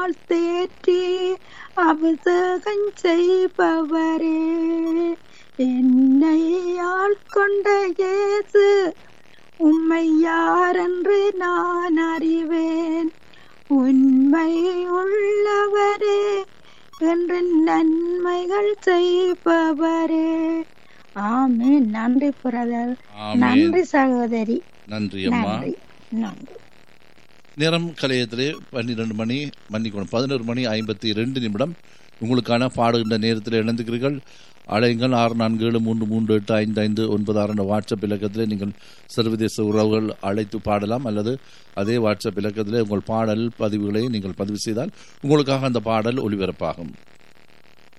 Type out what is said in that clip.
தேற்றி அபிஷேகம் செய்பவரே என்னை ஆட்கொண்ட இயேசு உம்மை யாரென்று நான் அறிவேன் உண்மை உள்ளவரே என்று நன்மைகள் செய்பவரே ஆமென் நன்றி பிரதர் ஆமென் நன்றி சகோதரி நன்றி அம்மா நன்றி நன்றி நேரம் கலையத்திலே பன்னிரெண்டு மணி மன்னிக்கணும் பதினோரு மணி ஐம்பத்தி ரெண்டு நிமிடம் உங்களுக்கான பாடுகின்ற நேரத்தில் இணைந்துக்கிறீர்கள் அழையுங்கள் ஆறு நான்கு ஏழு மூன்று மூன்று எட்டு ஐந்து ஐந்து ஒன்பது ஆறு என்ற வாட்ஸ்அப் இலக்கத்திலே நீங்கள் சர்வதேச உறவுகள் அழைத்து பாடலாம் அல்லது அதே வாட்ஸ்அப் இலக்கத்திலே உங்கள் பாடல் பதிவுகளை நீங்கள் பதிவு செய்தால் உங்களுக்காக அந்த பாடல் ஒளிபரப்பாகும்